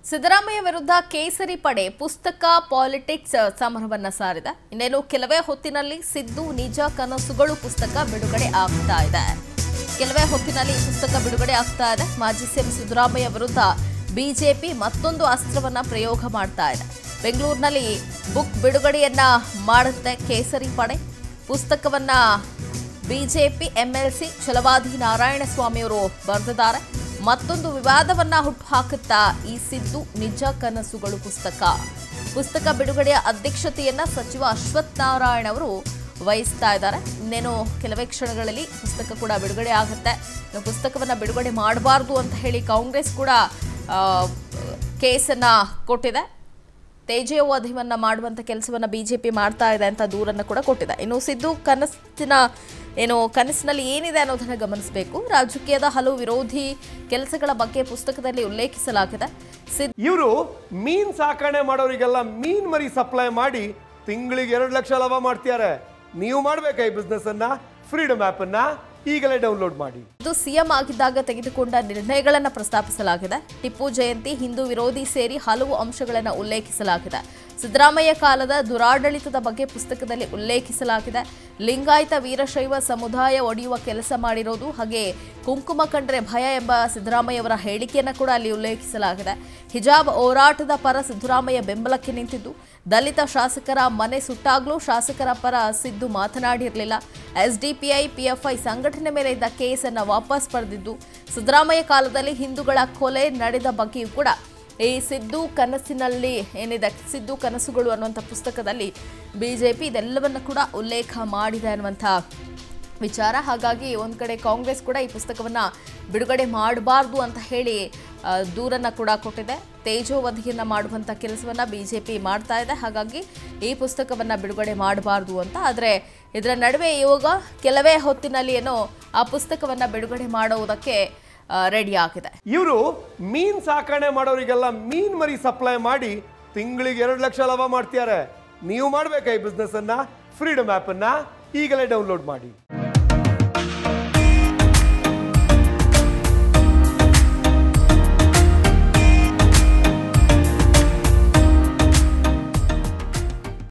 ಸಿದ್ದರಾಮಯ್ಯ ವಿರುದ್ಧ ಕೇಸರಿ ಪಡೆ ಪುಸ್ತಕ ಪಾಲಿಟಿಕ್ಸ್ ಸಮರವನ್ನ ಸಾರಿದೆ ಇನ್ನೇನು ಕೆಲವೇ ಹೊತ್ತಿನಲ್ಲಿ ಸಿದ್ದು ನಿಜ ಕನಸುಗಳು ಪುಸ್ತಕ ಬಿಡುಗಡೆ ಆಗ್ತಾ ಇದೆ ಕೆಲವೇ ಹೊತ್ತಿನಲ್ಲಿ ಈ ಪುಸ್ತಕ ಬಿಡುಗಡೆ ಆಗ್ತಾ ಇದೆ ಮಾಜಿ ಸಿಎಂ ಸಿದ್ದರಾಮಯ್ಯ ವಿರುದ್ಧ ಬಿಜೆಪಿ ಮತ್ತೊಂದು ಅಸ್ತ್ರವನ್ನ ಪ್ರಯೋಗ ಮಾಡ್ತಾ ಇದೆ ಬೆಂಗಳೂರಿನಲ್ಲಿ ಬುಕ್ ಬಿಡುಗಡೆಯನ್ನ ಮಾಡುತ್ತೆ ಕೇಸರಿ ಪಡೆ ಪುಸ್ತಕವನ್ನ ಬಿಜೆಪಿ ಎಂಎಲ್ಸಿ ಛಲವಾದಿ ನಾರಾಯಣಸ್ವಾಮಿಯವರು ಬರೆದಿದ್ದಾರೆ ಮತ್ತೊಂದು ವಿವಾದವನ್ನ ಹುಟ್ಟುಹಾಕುತ್ತಾ ಈ ಸಿದ್ದು ನಿಜ ಕನಸುಗಳು ಪುಸ್ತಕ ಪುಸ್ತಕ ಬಿಡುಗಡೆಯ ಅಧ್ಯಕ್ಷತೆಯನ್ನ ಸಚಿವ ಅಶ್ವಥ್ ನಾರಾಯಣ ಅವರು ವಹಿಸ್ತಾ ಇದ್ದಾರೆ ಇನ್ನೇನು ಕೆಲವೇ ಕ್ಷಣಗಳಲ್ಲಿ ಪುಸ್ತಕ ಕೂಡ ಬಿಡುಗಡೆ ಆಗುತ್ತೆ ಇನ್ನು ಪುಸ್ತಕವನ್ನ ಬಿಡುಗಡೆ ಮಾಡಬಾರ್ದು ಅಂತ ಹೇಳಿ ಕಾಂಗ್ರೆಸ್ ಕೂಡ ಆ, ಕೇಸನ್ನ ಕೊಟ್ಟಿದೆ ತೇಜೋವಧಿವನ್ನ ಮಾಡುವಂತ ಕೆಲಸವನ್ನ ಬಿಜೆಪಿ ಮಾಡ್ತಾ ಇದೆ ಅಂತ ದೂರನ್ನ ಕೂಡ ಕೊಟ್ಟಿದೆ ಇನ್ನು ಸಿದ್ದು ಕನಸಿನ ಏನು ಕನಸಿನಲ್ಲಿ ಏನಿದೆ ಅನ್ನೋದನ್ನ ಗಮನಿಸಬೇಕು ರಾಜಕೀಯದ ಹಲವು ವಿರೋಧಿ ಕೆಲಸಗಳ ಬಗ್ಗೆ ಪುಸ್ತಕದಲ್ಲಿ ಉಲ್ಲೇಖಿಸಲಾಗಿದೆ ಸಿದ್ದು ಇವರು ಮೀನ್ ಸಾಕಣೆ ಮಾಡೋರಿಗೆಲ್ಲ ಮೀನ್ ಮರಿ ಸಪ್ಲೈ ಮಾಡಿ ತಿಂಗಳಿಗೆ ಎರಡು ಲಕ್ಷ ಲಾಭ ಮಾಡ್ತಿದ್ದಾರೆ ನೀವು ಮಾಡ್ಬೇಕಾ ಈ ಬಿಸ್ನೆಸ್ ಅನ್ನ ಫ್ರೀಡಮ್ ಆಪ್ ಅನ್ನ ಈಗಲೇ ಡೌನ್ಲೋಡ್ ಮಾಡಿ ಇದು ಸಿಎಂ ಆಗಿದ್ದಾಗ ತೆಗೆದುಕೊಂಡ ನಿರ್ಣಯಗಳನ್ನು ಪ್ರಸ್ತಾಪಿಸಲಾಗಿದೆ ಟಿಪ್ಪು ಜಯಂತಿ ಹಿಂದೂ ವಿರೋಧಿ ಸೇರಿ ಹಲವು ಅಂಶಗಳನ್ನು ಉಲ್ಲೇಖಿಸಲಾಗಿದೆ ಸಿದ್ದರಾಮಯ್ಯ ಕಾಲದ ದುರಾಡಳಿತದ ಬಗ್ಗೆ ಪುಸ್ತಕದಲ್ಲಿ ಉಲ್ಲೇಖಿಸಲಾಗಿದೆ ಲಿಂಗಾಯತ ವೀರಶೈವ ಸಮುದಾಯ ಒಡೆಯುವ ಕೆಲಸ ಮಾಡಿರೋದು ಹಾಗೆ ಕುಂಕುಮ ಕಂಡ್ರೆ ಭಯ ಎಂಬ ಸಿದ್ದರಾಮಯ್ಯವರ ಹೇಳಿಕೆಯನ್ನು ಕೂಡ ಅಲ್ಲಿ ಉಲ್ಲೇಖಿಸಲಾಗಿದೆ ಹಿಜಾಬ್ ಹೋರಾಟದ ಪರ ಸಿದ್ದರಾಮಯ್ಯ ಬೆಂಬಲಕ್ಕೆ ನಿಂತಿದ್ದು ದಲಿತ ಶಾಸಕರ ಮನೆ ಸುಟ್ಟಾಗ್ಲೂ ಶಾಸಕರ ಪರ ಸಿದ್ದು ಮಾತನಾಡಿರಲಿಲ್ಲ ಎಸ್ಡಿಪಿಐ ಪಿಎಫ್ಐ ಸಂಘಟನೆ ಮೇಲೆ ಇದ್ದ ಕೇಸನ್ನು ವಾಪಸ್ ಪಡೆದಿದ್ದು ಸಿದ್ದರಾಮಯ್ಯ ಕಾಲದಲ್ಲಿ ಹಿಂದೂಗಳ ಕೊಲೆ ನಡೆದ ಬಗ್ಗೆಯೂ ಕೂಡ ಈ ಸಿದ್ದು ಕನಸಿನಲ್ಲಿ ಏನಿದೆ ಸಿದ್ದು ಕನಸುಗಳು ಅನ್ನುವಂಥ ಪುಸ್ತಕದಲ್ಲಿ ಬಿಜೆಪಿ ಇದೆಲ್ಲವನ್ನು ಕೂಡ ಉಲ್ಲೇಖ ಮಾಡಿದೆ ಅನ್ನುವಂಥ ವಿಚಾರ ಹಾಗಾಗಿ ಒಂದು ಕಡೆ ಕಾಂಗ್ರೆಸ್ ಕೂಡ ಈ ಪುಸ್ತಕವನ್ನು ಬಿಡುಗಡೆ ಮಾಡಬಾರ್ದು ಅಂತ ಹೇಳಿ ಆ, ದೂರನ್ನ ಕೂಡ ಕೊಟ್ಟಿದೆ ತೇಜೋವಧಿಯನ್ನು ಮಾಡುವಂಥ ಕೆಲಸವನ್ನು ಬಿ ಜೆ ಪಿ ಮಾಡ್ತಾ ಇದೆ ಹಾಗಾಗಿ ಈ ಪುಸ್ತಕವನ್ನು ಬಿಡುಗಡೆ ಮಾಡಬಾರ್ದು ಅಂತ ಆದರೆ ಇದರ ನಡುವೆ ಇವಾಗ ಕೆಲವೇ ಹೊತ್ತಿನಲ್ಲಿ ಏನೋ ಆ ಪುಸ್ತಕವನ್ನು ಬಿಡುಗಡೆ ಮಾಡುವುದಕ್ಕೆ ರೆಡಿ ಆಗಿದೆ ಇವರು ಮೀನ್ ಸಾಕಣೆ ಮಾಡೋರಿಗೆಲ್ಲ ಮೀನ್ ಮರಿ ಸಪ್ಲೈ ಮಾಡಿ ತಿಂಗಳಿಗೆ ಎರಡು ಲಕ್ಷ ಲಾಭ ಮಾಡ್ತಿದ್ದಾರೆ ನೀವು ಮಾಡ್ಬೇಕಾ ಈ ಬಿಸ್ನೆಸ್ ಅನ್ನ ಫ್ರೀಡಮ್ ಆಪ್ ಅನ್ನ ಈಗಲೇ ಡೌನ್ಲೋಡ್ ಮಾಡಿ